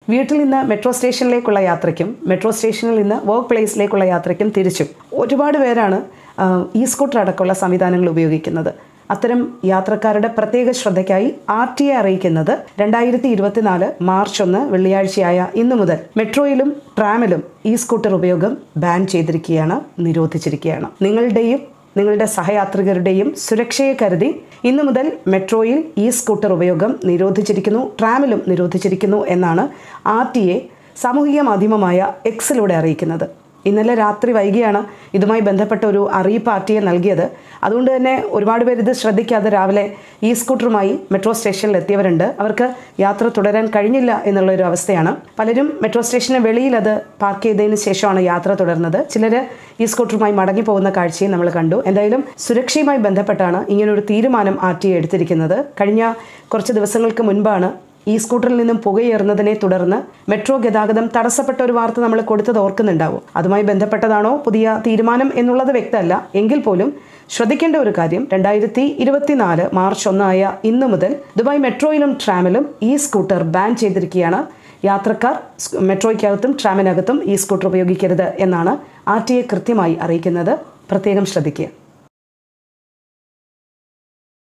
വീട്ടിൽ നിന്ന് മെട്രോ സ്റ്റേഷനിലേക്കുള്ള യാത്രയ്ക്കും മെട്രോ സ്റ്റേഷനിൽ നിന്ന് വർക്ക് പ്ലേസിലേക്കുള്ള യാത്രയ്ക്കും തിരിച്ചും ഒരുപാട് പേരാണ് ആ, ഇ സ്കൂട്ടർ അടക്കമുള്ള സംവിധാനങ്ങൾ ഉപയോഗിക്കുന്നത് അത്തരം യാത്രക്കാരുടെ പ്രത്യേക ശ്രദ്ധയ്ക്കായി ആർ ടി എ അറിയിക്കുന്നത് രണ്ടായിരത്തി ഇരുപത്തിനാല് മാർച്ച് ഒന്ന് വെള്ളിയാഴ്ചയായ ഇന്നു മുതൽ മെട്രോയിലും ട്രാമിലും ഇ സ്കൂട്ടർ ഉപയോഗം ബാൻ ചെയ്തിരിക്കുകയാണ് നിരോധിച്ചിരിക്കുകയാണ് നിങ്ങളുടെയും നിങ്ങളുടെ സഹയാത്രികരുടെയും സുരക്ഷയെ കരുതി ഇന്നു മുതൽ മെട്രോയിൽ ഇ സ്കൂട്ടർ ഉപയോഗം നിരോധിച്ചിരിക്കുന്നു ട്രാമിലും നിരോധിച്ചിരിക്കുന്നു എന്നാണ് ആർ ടി എ സാമൂഹിക മാധ്യമമായ എക്സിലൂടെ അറിയിക്കുന്നത് ഇന്നലെ രാത്രി വൈകിയാണ് ഇതുമായി ബന്ധപ്പെട്ട ഒരു അറിയിപ്പ് ആർ ടി എ നൽകിയത് അതുകൊണ്ട് തന്നെ ഒരുപാട് പേര് ഇത് ശ്രദ്ധിക്കാതെ രാവിലെ ഈ സ്കൂട്ടറുമായി മെട്രോ സ്റ്റേഷനിൽ എത്തിയവരുണ്ട് അവർക്ക് യാത്ര തുടരാൻ കഴിഞ്ഞില്ല എന്നുള്ള ഒരു അവസ്ഥയാണ് പലരും മെട്രോ സ്റ്റേഷന് വെളിയിൽ അത് പാർക്ക് ചെയ്തതിന് ശേഷമാണ് യാത്ര തുടർന്നത് ചിലർ ഈ സ്കൂട്ടറുമായി മടങ്ങി പോകുന്ന കാഴ്ചയും നമ്മൾ കണ്ടു എന്തായാലും സുരക്ഷയുമായി ബന്ധപ്പെട്ടാണ് ഇങ്ങനൊരു തീരുമാനം ആർ ടി എ എടുത്തിരിക്കുന്നത് കഴിഞ്ഞ കുറച്ച് ദിവസങ്ങൾക്ക് മുൻപാണ് ഈ സ്കൂട്ടറിൽ നിന്നും പുകയേറുന്നതിനെ തുടർന്ന് മെട്രോ ഗതാഗതം തടസ്സപ്പെട്ട ഒരു വാർത്ത നമ്മൾ കൊടുത്തത് ഓർക്കുന്നുണ്ടാവും അതുമായി ബന്ധപ്പെട്ടതാണോ പുതിയ തീരുമാനം എന്നുള്ളത് വ്യക്തമല്ല എങ്കിൽ പോലും ശ്രദ്ധിക്കേണ്ട ഒരു കാര്യം രണ്ടായിരത്തി ഇരുപത്തിനാല് മാർച്ച് ഒന്നായ ഇന്നു മുതൽ ദുബായ് മെട്രോയിലും ട്രാമിലും ഈ സ്കൂട്ടർ ബാൻ ചെയ്തിരിക്കുകയാണ് യാത്രക്കാർ സ് മെട്രോയ്ക്കകത്തും ട്രാമിനകത്തും ഈ സ്കൂട്ടർ ഉപയോഗിക്കരുത് എന്നാണ് ആർ ടി എ കൃത്യമായി അറിയിക്കുന്നത് പ്രത്യേകം ശ്രദ്ധിക്കുക